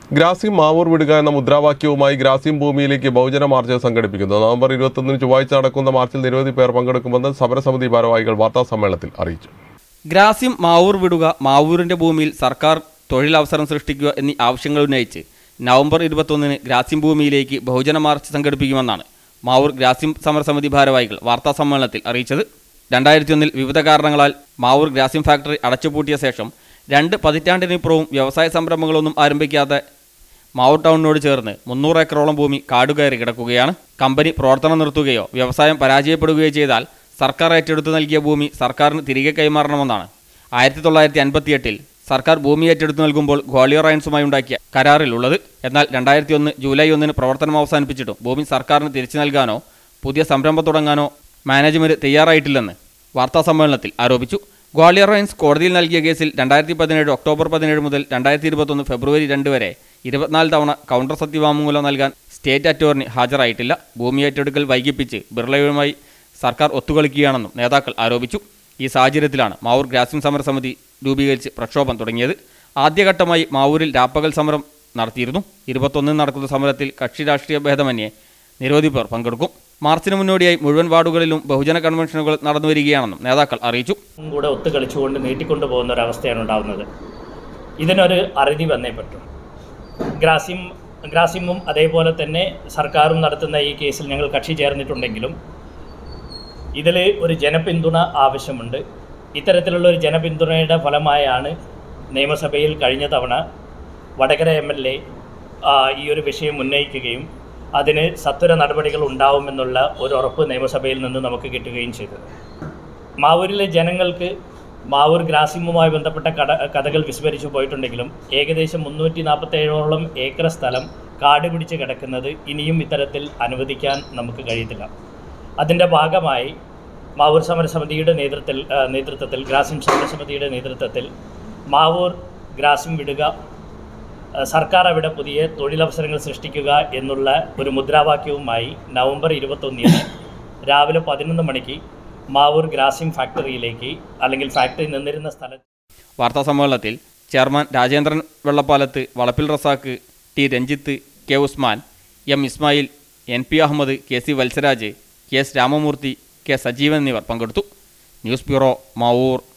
ഗ്രാസിം മാവൂർ വിടുക എന്ന മുദ്രാവാക്യവുമായി ഗ്രാസിം ഭൂമിയിലേക്ക് ബഹുജന മാർച്ച് സംഘടിപ്പിക്കുന്നു നവംബർ ഇരുപത്തൊന്നിന് ചൊവ്വാഴ്ച നടക്കുന്ന മാർച്ചിൽ നിരവധി പേർ പങ്കെടുക്കുമെന്ന് സമരസമിതി ഭാരവാഹികൾ വാർത്താ സമ്മേളനത്തിൽ അറിയിച്ചു ഗ്രാസ്യം മാവൂർ വിടുക മാവൂരിന്റെ ഭൂമിയിൽ സർക്കാർ തൊഴിലവസരം സൃഷ്ടിക്കുക എന്നീ ആവശ്യങ്ങൾ ഉന്നയിച്ച് നവംബർ ഇരുപത്തൊന്നിന് ഗ്രാസ്യം ഭൂമിയിലേക്ക് ബഹുജന മാർച്ച് സംഘടിപ്പിക്കുമെന്നാണ് മാവൂർ ഗ്രാസ്യം സമരസമിതി ഭാരവാഹികൾ വാർത്താ സമ്മേളനത്തിൽ അറിയിച്ചത് രണ്ടായിരത്തി ഒന്നിൽ വിവിധ കാരണങ്ങളാൽ മാവൂർ ഗ്രാസ്യം ഫാക്ടറി അടച്ചുപൂട്ടിയ ശേഷം രണ്ട് പതിറ്റാണ്ടിനിപ്പുറവും വ്യവസായ സംരംഭങ്ങളൊന്നും ആരംഭിക്കാതെ മാവൂർ ടൗണിനോട് ചേർന്ന് മുന്നൂറ് ഏക്കറോളം ഭൂമി കാടുകയറി കിടക്കുകയാണ് കമ്പനി പ്രവർത്തനം നിർത്തുകയോ വ്യവസായം പരാജയപ്പെടുകയോ ചെയ്താൽ സർക്കാർ ഏറ്റെടുത്തു നൽകിയ ഭൂമി സർക്കാരിന് തിരികെ കൈമാറണമെന്നാണ് ആയിരത്തി തൊള്ളായിരത്തി അൻപത്തിയെട്ടിൽ സർക്കാർ ഭൂമി ഏറ്റെടുത്തു നൽകുമ്പോൾ ഗ്വാളിയർ റയൻസുമായി ഉണ്ടാക്കിയ കരാറിലുള്ളത് എന്നാൽ രണ്ടായിരത്തി ഒന്ന് ജൂലൈ ഒന്നിന് പ്രവർത്തനം അവസാനിപ്പിച്ചിട്ടും ഭൂമി സർക്കാരിന് തിരിച്ചു നൽകാനോ പുതിയ സംരംഭം തുടങ്ങാനോ മാനേജ്മെന്റ് തയ്യാറായിട്ടില്ലെന്ന് വാർത്താ സമ്മേളനത്തിൽ ആരോപിച്ചു ഗ്വാളിയർ റയൻസ് കോടതിയിൽ നൽകിയ കേസിൽ രണ്ടായിരത്തി പതിനേഴ് ഒക്ടോബർ പതിനേഴ് മുതൽ രണ്ടായിരത്തി ഇരുപത്തൊന്ന് ഫെബ്രുവരി രണ്ട് വരെ ഇരുപത്തിനാല് തവണ കൗണ്ടർ സത്യവാങ്മൂലം നൽകാൻ സ്റ്റേറ്റ് അറ്റോർണി ഹാജരായിട്ടില്ല ഭൂമി ഏറ്റെടുക്കൽ വൈകിപ്പിച്ച് ബിർളയുമായി സർക്കാർ ഒത്തുകളിക്കുകയാണെന്നും നേതാക്കൾ ആരോപിച്ചു ഈ സാഹചര്യത്തിലാണ് മാവൂർ ഗ്രാസിം സമരസമിതി രൂപീകരിച്ച് പ്രക്ഷോഭം തുടങ്ങിയത് ആദ്യഘട്ടമായി മാവൂരിൽ രാപ്പകൽ സമരം നടത്തിയിരുന്നു ഇരുപത്തൊന്നിന് നടക്കുന്ന സമരത്തിൽ കക്ഷി രാഷ്ട്രീയ ഭേദമന്യേ നിരവധി പേർ പങ്കെടുക്കും മാർച്ചിന് മുന്നോടിയായി മുഴുവൻ വാർഡുകളിലും ബഹുജന കൺവെൻഷനുകൾ നടന്നുവരികയാണെന്നും നേതാക്കൾ അറിയിച്ചു കൂടെ ഒത്തു കളിച്ചുകൊണ്ട് നീട്ടിക്കൊണ്ടു പോകുന്ന ഒരു അവസ്ഥയാണ് ഉണ്ടാകുന്നത് ഇതിനൊരു അറുതി വന്നേ പറ്റും ഗ്രാസിം ഗ്രാസിമും അതേപോലെ തന്നെ സർക്കാരും നടത്തുന്ന ഈ കേസിൽ ഞങ്ങൾ കക്ഷി ചേർന്നിട്ടുണ്ടെങ്കിലും ഇതിൽ ഒരു ജനപിന്തുണ ആവശ്യമുണ്ട് ഇത്തരത്തിലുള്ള ഒരു ജനപിന്തുണയുടെ ഫലമായാണ് നിയമസഭയിൽ കഴിഞ്ഞ തവണ വടകര എം എൽ എ ഈ ഒരു വിഷയം ഉന്നയിക്കുകയും അതിന് സത്വര നടപടികൾ ഉണ്ടാവുമെന്നുള്ള ഒരു ഉറപ്പ് നിയമസഭയിൽ നിന്ന് നമുക്ക് കിട്ടുകയും ചെയ്തത് മാവൂരിലെ ജനങ്ങൾക്ക് മാവൂർ ഗ്രാസിമുമായി ബന്ധപ്പെട്ട കട കഥകൾ വിസ്മരിച്ചു പോയിട്ടുണ്ടെങ്കിലും ഏകദേശം മുന്നൂറ്റി നാൽപ്പത്തേഴോളം ഏക്കർ സ്ഥലം കാട് പിടിച്ച് കിടക്കുന്നത് ഇനിയും ഇത്തരത്തിൽ അനുവദിക്കാൻ നമുക്ക് കഴിയത്തില്ല അതിൻ്റെ ഭാഗമായി മാവൂർ സമരസമിതിയുടെ നേതൃത്വത്തിൽ ആ, നേതൃത്വത്തിൽ ഗ്രാസിം സമരസമിതിയുടെ നേതൃത്വത്തിൽ മാവൂർ ഗ്രാസിം വിടുക ആ, സർക്കാർ അവിടെ പുതിയ തൊഴിലവസരങ്ങൾ സൃഷ്ടിക്കുക എന്നുള്ള ഒരു മുദ്രാവാക്യവുമായി നവംബർ ഇരുപത്തൊന്നിന് രാവിലെ പതിനൊന്ന് മണിക്ക് മാവൂർ ഗ്രാസിം ഫാക്ടറിയിലേക്ക് അല്ലെങ്കിൽ ഫാക്ടറി നിന്നിരുന്ന സ്ഥലത്ത് വാർത്താ സമ്മേളനത്തിൽ ചെയർമാൻ രാജേന്ദ്രൻ വെള്ളപ്പാലത്ത് വളപ്പിൽ Razak T Ranjith K Usman M Ismail N P Ahmed K C Valsaraj K S Ramamoorthy K Sajeevan എന്നിവർ പങ്കെടുത്തു ന്യൂസ് ബ്യൂറോ മാവൂർ